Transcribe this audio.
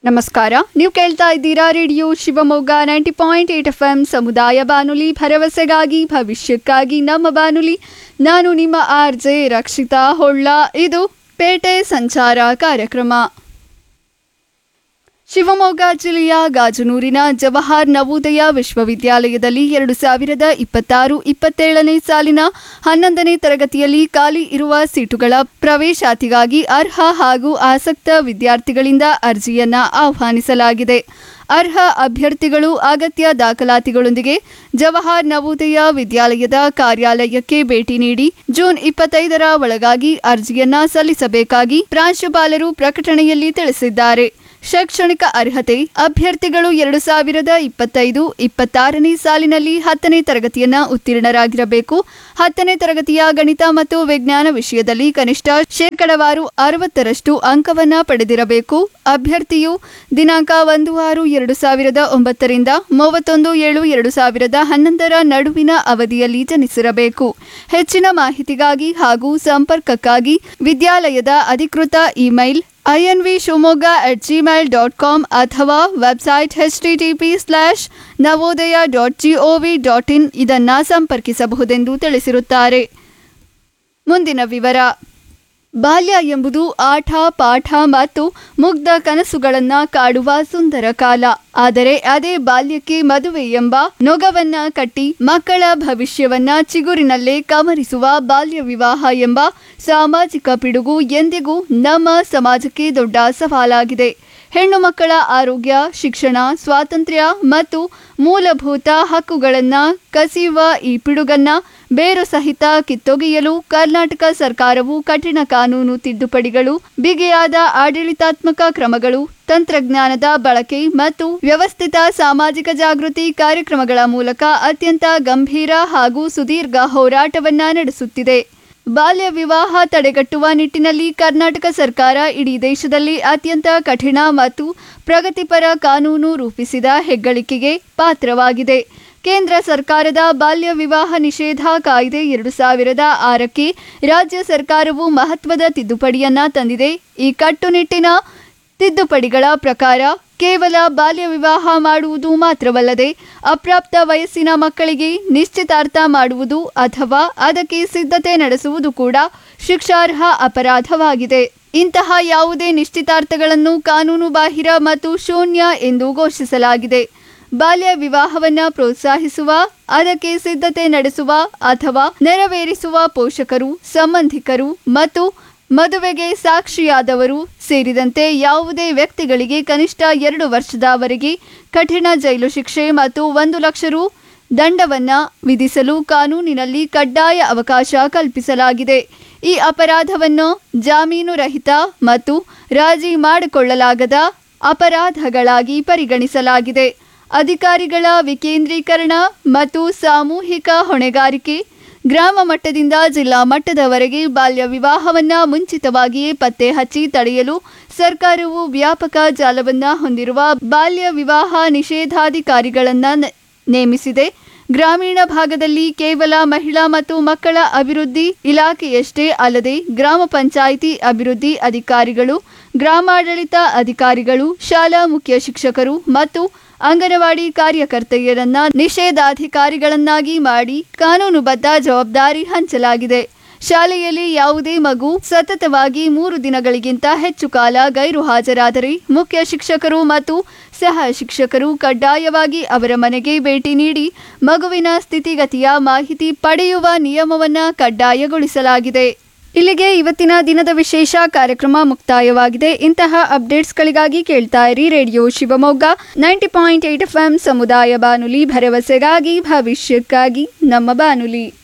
ನಮಸ್ಕಾರ ನೀವು ಕೇಳ್ತಾ ಇದ್ದೀರಾ radio Shivamogga ninety point eight F M ಸಮುದಾಯ ಬಾನುಲಿ ಭರವಸೆಗಾಗಿ ಭವಿಷ್ಯಕ್ಕಾಗಿ ನಮ್ಮ ಬಾನುಲಿ ನಾನು ನಿಮ್ಮ ಆರ್ ಜೆ ರಕ್ಷಿತಾ ಹೊಳ್ಳ ಇದು ಪೇಟೆ ಸಂಚಾರ ಕಾರ್ಯಕ್ರಮ ಶಿವಮೊಗ್ಗ ಜಿಲ್ಲೆಯ ಗಾಜನೂರಿನ ಜವಾಹರ್ ನವೋದಯ ವಿಶ್ವವಿದ್ಯಾಲಯದಲ್ಲಿ ಎರಡು ಸಾವಿರದ ಇಪ್ಪತ್ತಾರು ಇಪ್ಪತ್ತೇಳನೇ ಸಾಲಿನ ಹನ್ನೊಂದನೇ ತರಗತಿಯಲ್ಲಿ ಖಾಲಿ ಇರುವ ಸೀಟುಗಳ ಪ್ರವೇಶಾತಿಗಾಗಿ ಅರ್ಹ ಹಾಗೂ ಆಸಕ್ತ ವಿದ್ಯಾರ್ಥಿಗಳಿಂದ ಅರ್ಜಿಯನ್ನ ಆಹ್ವಾನಿಸಲಾಗಿದೆ ಅರ್ಹ ಅಭ್ಯರ್ಥಿಗಳು ಅಗತ್ಯ ದಾಖಲಾತಿಗಳೊಂದಿಗೆ ಜವಾಹರ್ ನವೋದಯ ವಿದ್ಯಾಲಯದ ಕಾರ್ಯಾಲಯಕ್ಕೆ ಭೇಟಿ ನೀಡಿ ಜೂನ್ ಇಪ್ಪತ್ತೈದರ ಒಳಗಾಗಿ ಅರ್ಜಿಯನ್ನ ಸಲ್ಲಿಸಬೇಕಾಗಿ ಪ್ರಾಂಶುಪಾಲರು ಪ್ರಕಟಣೆಯಲ್ಲಿ ತಿಳಿಸಿದ್ದಾರೆ ಶೈಕ್ಷಣಿಕ ಅರ್ಹತೆ ಅಭ್ಯರ್ಥಿಗಳು ಎರಡು ಸಾವಿರದ ಇಪ್ಪತ್ತೈದು ಇಪ್ಪತ್ತಾರನೇ ಸಾಲಿನಲ್ಲಿ ಹತ್ತನೇ ತರಗತಿಯನ್ನ ಉತ್ತೀರ್ಣರಾಗಿರಬೇಕು ಹತ್ತನೇ ತರಗತಿಯ ಗಣಿತ ಮತ್ತು ವಿಜ್ಞಾನ ವಿಷಯದಲ್ಲಿ ಕನಿಷ್ಠ ಶೇಕಡವಾರು ಅರವತ್ತರಷ್ಟು ಅಂಕವನ್ನ ಪಡೆದಿರಬೇಕು ಅಭ್ಯರ್ಥಿಯು ದಿನಾಂಕ ಒಂದು ಆರು ಎರಡು ಸಾವಿರದ ಒಂಬತ್ತರಿಂದ ಮೂವತ್ತೊಂದು ಏಳು ಎರಡು ಸಾವಿರದ ಹನ್ನೊಂದರ ನಡುವಿನ ಅವಧಿಯಲ್ಲಿ ಜನಿಸಿರಬೇಕು ಹೆಚ್ಚಿನ ಮಾಹಿತಿಗಾಗಿ ಹಾಗೂ ಸಂಪರ್ಕಕ್ಕಾಗಿ ವಿದ್ಯಾಲಯದ ಅಧಿಕೃತ email I N V Shivamogga at Gmail dot com ಅಥವಾ website H T T P slash Navodaya dot G O V dot in ಇದನ್ನು ಸಂಪರ್ಕಿಸಬಹುದೆಂದು ತಿಳಿಸಿರುತ್ತಾರೆ ಮುಂದಿನ ವಿವರ ಬಾಲ್ಯ ಎಂಬುದು ಆಟ ಪಾಠ ಮತ್ತು ಮುಗ್ಧ ಕನಸುಗಳನ್ನ ಕಾಡುವ ಸುಂದರ ಕಾಲ ಆದರೆ ಅದೇ ಬಾಲ್ಯಕ್ಕೆ ಮದುವೆ ಎಂಬ ನೊಗವನ್ನ ಕಟ್ಟಿ ಮಕ್ಕಳ ಭವಿಷ್ಯವನ್ನ ಚಿಗುರಿನಲ್ಲೇ ಕಮರಿಸುವ ಬಾಲ್ಯ ವಿವಾಹ ಎಂಬ ಸಾಮಾಜಿಕ ಪಿಡುಗು ಎಂದಿಗೂ ನಮ್ಮ ಸಮಾಜಕ್ಕೆ ದೊಡ್ಡ ಸವಾಲಾಗಿದೆ ಹೆಣ್ಣು ಮಕ್ಕಳ ಆರೋಗ್ಯ ಶಿಕ್ಷಣ ಸ್ವಾತಂತ್ರ್ಯ ಮತ್ತು ಮೂಲಭೂತ ಹಕ್ಕುಗಳನ್ನ ಕಸಿಯುವ ಈ ಪಿಡುಗನ್ನ ಬೇರು ಸಹಿತ ಕಿತ್ತೊಗೆಯಲು ಕರ್ನಾಟಕ ಸರ್ಕಾರವು ಕಠಿಣ ಕಾನೂನು ತಿದ್ದುಪಡಿಗಳು ಬಿಗಿಯಾದ ಆಡಳಿತಾತ್ಮಕ ಕ್ರಮಗಳು ತಂತ್ರಜ್ಞಾನದ ಬಳಕೆ ಮತ್ತು ವ್ಯವಸ್ಥಿತ ಸಾಮಾಜಿಕ ಜಾಗೃತಿ ಕಾರ್ಯಕ್ರಮಗಳ ಮೂಲಕ ಅತ್ಯಂತ ಗಂಭೀರ ಹಾಗೂ ಸುದೀರ್ಘ ಹೋರಾಟವನ್ನ ನಡೆಸುತ್ತಿದೆ ಬಾಲ್ಯ ವಿವಾಹ ತಡೆಗಟ್ಟುವ ನಿಟ್ಟಿನಲ್ಲಿ ಕರ್ನಾಟಕ ಸರ್ಕಾರ ಇಡೀ ದೇಶದಲ್ಲಿ ಅತ್ಯಂತ ಕಠಿಣ ಮತ್ತು ಪ್ರಗತಿಪರ ಕಾನೂನು ರೂಪಿಸಿದ ಹೆಗ್ಗಳಿಕೆಗೆ ಪಾತ್ರವಾಗಿದೆ ಕೇಂದ್ರ ಸರ್ಕಾರದ ಬಾಲ್ಯ ವಿವಾಹ ನಿಷೇಧ ಕಾಯ್ದೆ ಎರಡು ಸಾವಿರದ ಆರಕ್ಕೆ ರಾಜ್ಯ ಸರ್ಕಾರವು ಮಹತ್ವದ ತಿದ್ದುಪಡಿಯನ್ನ ತಂದಿದೆ ಈ ಕಟ್ಟುನಿಟ್ಟಿನ ತಿದ್ದುಪಡಿಗಳ ಪ್ರಕಾರ ಕೇವಲ ಬಾಲ್ಯ ವಿವಾಹ ಮಾಡುವುದು ಮಾತ್ರವಲ್ಲದೆ ಅಪ್ರಾಪ್ತ ವಯಸ್ಸಿನ ಮಕ್ಕಳಿಗೆ ನಿಶ್ಚಿತಾರ್ಥ ಮಾಡುವುದು ಅಥವಾ ಅದಕ್ಕೆ ಸಿದ್ಧತೆ ನಡೆಸುವುದು ಕೂಡ ಶಿಕ್ಷಾರ್ಹ ಅಪರಾಧವಾಗಿದೆ ಇಂತಹ ಯಾವುದೇ ನಿಶ್ಚಿತಾರ್ಥಗಳನ್ನು ಕಾನೂನು ಬಾಹಿರ ಮತ್ತು ಶೂನ್ಯ ಎಂದು ಘೋಷಿಸಲಾಗಿದೆ ಬಾಲ್ಯ ವಿವಾಹವನ್ನ ಪ್ರೋತ್ಸಾಹಿಸುವ ಅದಕ್ಕೆ ಸಿದ್ಧತೆ ನಡೆಸುವ ಅಥವಾ ನೆರವೇರಿಸುವ ಪೋಷಕರು ಸಂಬಂಧಿಕರು ಮತ್ತು ಮದುವೆಗೆ ಸಾಕ್ಷಿಯಾದವರು ಸೇರಿದಂತೆ ಯಾವುದೇ ವ್ಯಕ್ತಿಗಳಿಗೆ ಕನಿಷ್ಠ ಎರಡು ವರ್ಷದವರೆಗೆ ಕಠಿಣ ಜೈಲು ಶಿಕ್ಷೆ ಮತ್ತು ಒಂದು ಲಕ್ಷ ರು ದಂಡವನ್ನ ವಿಧಿಸಲು ಕಾನೂನಿನಲ್ಲಿ ಕಡ್ಡಾಯ ಅವಕಾಶ ಕಲ್ಪಿಸಲಾಗಿದೆ ಈ ಅಪರಾಧವನ್ನು ಜಾಮೀನು ರಹಿತ ಮತ್ತು ರಾಜಿ ಮಾಡಿಕೊಳ್ಳಲಾಗದ ಅಪರಾಧಗಳಾಗಿ ಪರಿಗಣಿಸಲಾಗಿದೆ ಅಧಿಕಾರಿಗಳ ವಿಕೇಂದ್ರೀಕರಣ ಮತ್ತು ಸಾಮೂಹಿಕ ಹೊಣೆಗಾರಿಕೆ ಗ್ರಾಮ ಮಟ್ಟದಿಂದ ಜಿಲ್ಲಾ ಮಟ್ಟದವರೆಗೆ ಬಾಲ್ಯ ವಿವಾಹವನ್ನ ಮುಂಚಿತವಾಗಿಯೇ ಪತ್ತೆ ಹಚ್ಚಿ ತಡೆಯಲು ಸರ್ಕಾರವು ವ್ಯಾಪಕ ಜಾಲವನ್ನ ಹೊಂದಿರುವ ಬಾಲ್ಯ ವಿವಾಹ ನಿಷೇಧಾಧಿಕಾರಿಗಳನ್ನ ನ- ನೇಮಿಸಿದೆ ಗ್ರಾಮೀಣ ಭಾಗದಲ್ಲಿ ಕೇವಲ ಮಹಿಳಾ ಮತ್ತು ಮಕ್ಕಳ ಅಭಿವೃದ್ಧಿ ಇಲಾಖೆಯಷ್ಟೇ ಅಲ್ಲದೆ ಗ್ರಾಮ ಪಂಚಾಯಿತಿ ಅಭಿವೃದ್ಧಿ ಅಧಿಕಾರಿಗಳು ಗ್ರಾಮಾಡಳಿತ ಅಧಿಕಾರಿಗಳು ಶಾಲಾ ಮುಖ್ಯ ಶಿಕ್ಷಕರು ಮತ್ತು ಅಂಗನವಾಡಿ ಕಾರ್ಯಕರ್ತೆಯರನ್ನ ನಿಷೇಧಾಧಿಕಾರಿಗಳನ್ನಾಗಿ ಮಾಡಿ ಕಾನೂನುಬದ್ಧ ಜವಾಬ್ದಾರಿ ಹಂಚಲಾಗಿದೆ ಶಾಲೆಯಲ್ಲಿ ಯಾವುದೇ ಮಗು ಸತತವಾಗಿ ಮೂರು ದಿನಗಳಿಗಿಂತ ಹೆಚ್ಚು ಕಾಲ ಗೈರು ಹಾಜರಾದರೆ ಮುಖ್ಯ ಶಿಕ್ಷಕರು ಮತ್ತು ಸಹ ಶಿಕ್ಷಕರು ಕಡ್ಡಾಯವಾಗಿ ಅವರ ಮನೆಗೆ ಭೇಟಿ ನೀಡಿ ಮಗುವಿನ ಸ್ಥಿತಿಗತಿಯ ಮಾಹಿತಿ ಪಡೆಯುವ ನಿಯಮವನ್ನ ಕಡ್ಡಾಯಗೊಳಿಸಲಾಗಿದೆ ಇಲ್ಲಿಗೆ ಇವತ್ತಿನ ದಿನದ ವಿಶೇಷ ಕಾರ್ಯಕ್ರಮ ಮುಕ್ತಾಯವಾಗಿದೆ ಇಂತಹ ಅಪ್ಡೇಟ್ಸ್ಗಳಿಗಾಗಿ ಕೇಳ್ತಾ ಇರಿ radio Shivamogga ninety point eight F M ಸಮುದಾಯ ಬಾನುಲಿ ಭರವಸೆಗಾಗಿ ಭವಿಷ್ಯಕ್ಕಾಗಿ ನಮ್ಮ ಬಾನುಲಿ